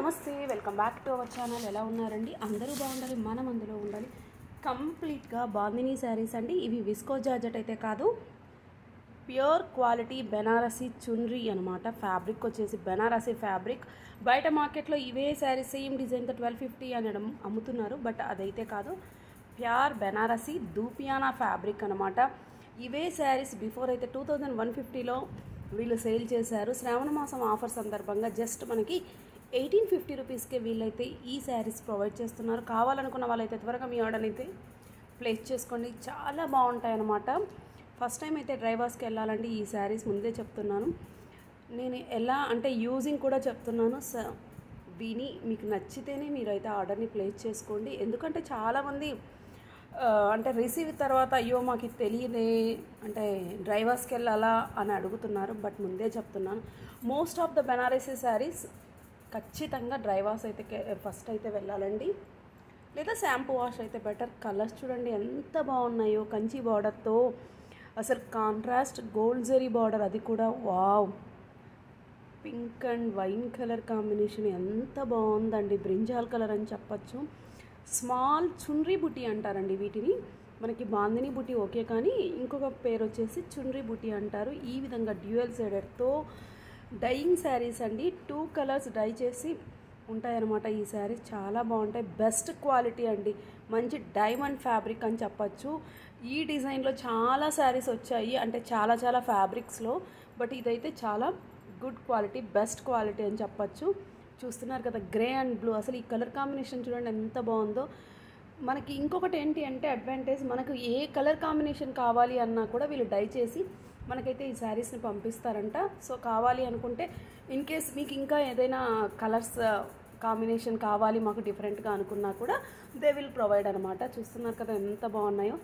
నమస్తే welcome back to our channel ఎలా ఉన్నారండి అందరూ బాగుండాలి మనం అందులో ఉండాలి కంప్లీట్గా బాందినీ శారీస్ అండి ఇవి విస్కో జార్జెట్ అయితే కాదు ప్యూర్ క్వాలిటీ బెనారసీ చున్రీ అనమాట ఫ్యాబ్రిక్ వచ్చేసి బెనారసీ ఫ్యాబ్రిక్ బయట మార్కెట్లో ఇవే శారీస్ సేమ్ డిజైన్తో ట్వెల్వ్ ఫిఫ్టీ అనడం అమ్ముతున్నారు బట్ అదైతే కాదు ప్యూర్ బెనారసీ దూపియానా ఫ్యాబ్రిక్ అనమాట ఇవే శారీస్ బిఫోర్ అయితే టూ థౌజండ్ వన్ ఫిఫ్టీలో వీళ్ళు సేల్ చేశారు శ్రావణ మాసం ఆఫర్ సందర్భంగా జస్ట్ మనకి ఎయిటీన్ ఫిఫ్టీ రూపీస్కే వీళ్ళైతే ఈ శారీస్ ప్రొవైడ్ చేస్తున్నారు కావాలనుకున్న వాళ్ళైతే త్వరగా మీ ఆర్డర్ అయితే ప్లేస్ చేసుకోండి చాలా బాగుంటాయి అన్నమాట ఫస్ట్ టైం అయితే డ్రైవర్స్కి వెళ్ళాలండి ఈ శారీస్ ముందే చెప్తున్నాను నేను ఎలా అంటే యూజింగ్ కూడా చెప్తున్నాను స విని మీకు నచ్చితేనే మీరైతే ఆర్డర్ని ప్లేస్ చేసుకోండి ఎందుకంటే చాలామంది ఆ, అంటే రిసీవ్ తర్వాత అయ్యో మాకు ఇది తెలియదే అంటే డ్రైవర్స్కి వెళ్ళాలా అని అడుగుతున్నారు బట్ ముందే చెప్తున్నాను most of the Banarasi sarees ఖచ్చితంగా డ్రైవర్స్ అయితే ఫస్ట్ అయితే వెళ్ళాలండి లేదా షాంపూ వాష్ అయితే బెటర్ కలర్స్ చూడండి ఎంత బాగున్నాయో కంచి బార్డర్తో అసలు కాంట్రాస్ట్ గోల్డ్ జరీ బార్డర్ అది కూడా wow pink and wine colour combination ఎంత బాగుందండి బ్రింజాల్ కలర్ అని చెప్పచ్చు స్మాల్ చున్రీ బుట్టి అంటారండి వీటిని మనకి బాందిని బుట్టి ఓకే కానీ ఇంకొక పేరు వచ్చేసి చున్రీ బుట్టి అంటారు ఈ విధంగా డ్యూయల్ సైడెడ్తో డైయింగ్ శారీస్ అండి టూ కలర్స్ డై చేసి ఉంటాయన్నమాట ఈ శారీస్ చాలా బాగుంటాయి బెస్ట్ క్వాలిటీ అండి మంచి డైమండ్ ఫ్యాబ్రిక్ అని చెప్పచ్చు ఈ డిజైన్లో చాలా శారీస్ వచ్చాయి అంటే చాలా చాలా ఫ్యాబ్రిక్స్లో బట్ ఇదైతే చాలా గుడ్ క్వాలిటీ బెస్ట్ క్వాలిటీ అని చెప్పచ్చు చూస్తున్నారు కదా గ్రే అండ్ బ్లూ అసలు ఈ కలర్ కాంబినేషన్ చూడండి ఎంత బాగుందో మనకి ఇంకొకటి ఏంటి అంటే అడ్వాంటేజ్ మనకు ఏ కలర్ కాంబినేషన్ కావాలి అన్నా కూడా వీళ్ళు డై చేసి మనకైతే ఈ శారీస్ని పంపిస్తారంట సో కావాలి అనుకుంటే ఇన్ కేస్ మీకు ఇంకా ఏదైనా కలర్స్ కాంబినేషన్ కావాలి మాకు డిఫరెంట్గా అనుకున్నా కూడా దే విల్ ప్రొవైడ్ అనమాట చూస్తున్నారు కదా ఎంత బాగున్నాయో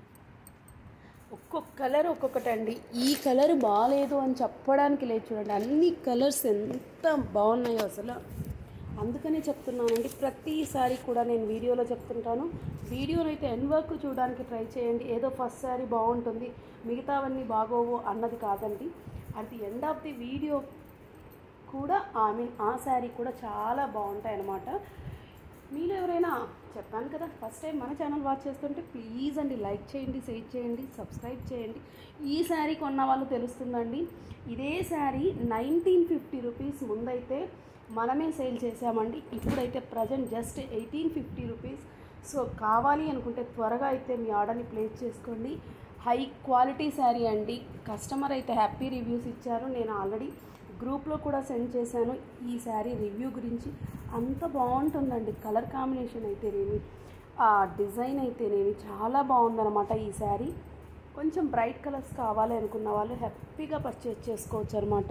ఒక్కొక్క కలర్ ఒక్కొక్కటి అండి ఈ కలర్ బాగాలేదు అని చెప్పడానికి లేదు చూడండి అన్ని కలర్స్ ఎంత బాగున్నాయో అసలు అందుకనే చెప్తున్నానండి ప్రతిసారి కూడా నేను వీడియోలో చెప్తుంటాను వీడియోలో అయితే ఎన్ వర్క్ చూడడానికి ట్రై చేయండి ఏదో ఫస్ట్ సారీ బాగుంటుంది మిగతావన్నీ బాగోవు అన్నది కాదండి at the end of the video కూడా ఐ మీన్ ఆ శారీ కూడా చాలా బాగుంటాయి అన్నమాట మీరు ఎవరైనా చెప్పాను కదా ఫస్ట్ టైం మన ఛానల్ వాచ్ చేస్తుంటే ప్లీజ్ అండి లైక్ చేయండి షేర్ చేయండి సబ్స్క్రైబ్ చేయండి ఈ శారీ కొన్న వాళ్ళు తెలుస్తుందండి ఇదే శారీ నైన్టీన్ ఫిఫ్టీ రూపీస్ ముందైతే మనమే సేల్ చేసామండి ఇప్పుడైతే present just eighteen fifty rupees so కావాలి అనుకుంటే త్వరగా అయితే మీ ఆర్డర్ని ప్లేస్ చేసుకోండి హై క్వాలిటీ శారీ అండి కస్టమర్ అయితే హ్యాపీ రివ్యూస్ ఇచ్చారు నేను ఆల్రెడీ గ్రూప్లో కూడా సెండ్ చేశాను ఈ శారీ రివ్యూ గురించి అంత బాగుంటుందండి కలర్ కాంబినేషన్ అయితేనేమి ఆ డిజైన్ అయితేనేమి చాలా బాగుందన్నమాట ఈ శారీ కొంచెం బ్రైట్ కలర్స్ కావాలి అనుకున్న వాళ్ళు హ్యాపీగా పర్చేజ్ చేసుకోవచ్చు అనమాట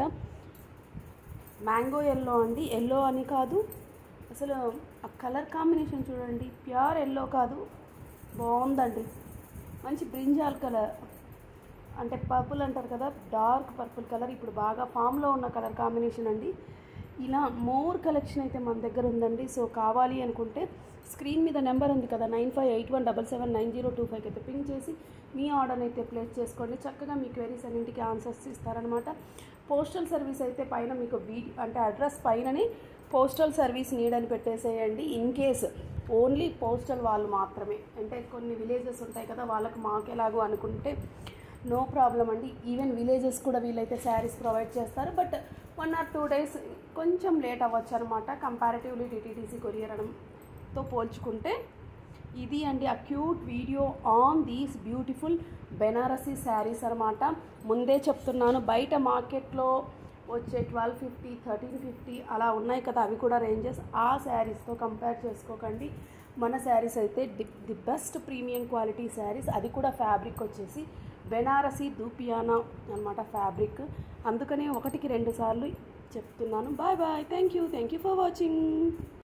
మ్యాంగో ఎల్లో అండి ఎల్లో అని కాదు అసలు ఆ కలర్ కాంబినేషన్ చూడండి ప్యూర్ ఎల్లో కాదు బాగుందండి మంచి బ్రింజాల్ కలర్ అంటే పర్పుల్ అంటారు కదా డార్క్ పర్పుల్ కలర్ ఇప్పుడు బాగా ఫామ్లో ఉన్న కలర్ కాంబినేషన్ అండి ఇలా మోర్ కలెక్షన్ అయితే మన దగ్గర ఉందండి సో కావాలి అనుకుంటే స్క్రీన్ మీద నెంబర్ ఉంది కదా nine five eight one double seven nine zero two five అయితే పింక్ చేసి మీ ఆర్డర్ అయితే ప్లేస్ చేసుకోండి చక్కగా మీ క్వైరీస్ అన్నింటికి ఆన్సర్స్ ఇస్తారనమాట పోస్టల్ సర్వీస్ అయితే పైన మీకు వీ అంటే అడ్రస్ పైననే పోస్టల్ సర్వీస్ నీడ్ అని పెట్టేసేయండి ఇన్ కేస్ ఓన్లీ పోస్టల్ వాళ్ళు మాత్రమే అంటే కొన్ని విలేజెస్ ఉంటాయి కదా వాళ్ళకి మాకెలాగో అనుకుంటే నో ప్రాబ్లం అండి ఈవెన్ విలేజెస్ కూడా వీళ్ళైతే శారీస్ ప్రొవైడ్ చేస్తారు but one or two days కొంచెం లేట్ అవ్వచ్చు అనమాట కంపారిటివ్లీ టీటీడీసీ కొరియర్ అనడంతో పోల్చుకుంటే ఇది అండి acute video on these beautiful Banarasi sarees అనమాట ముందే చెప్తున్నాను బయట మార్కెట్లో వచ్చే ట్వెల్వ్ ఫిఫ్టీ థర్టీన్ ఫిఫ్టీ అలా ఉన్నాయి కదా అవి కూడా రేంజెస్ ఆ శారీస్తో కంపేర్ చేసుకోకండి మన శారీస్ అయితే the the best premium quality sarees అది కూడా ఫ్యాబ్రిక్ వచ్చేసి బెనారసీ దూపియానా అనమాట ఫ్యాబ్రిక్ అందుకనే ఒకటికి రెండు సార్లు చెప్తున్నాను bye bye thank you thank you for watching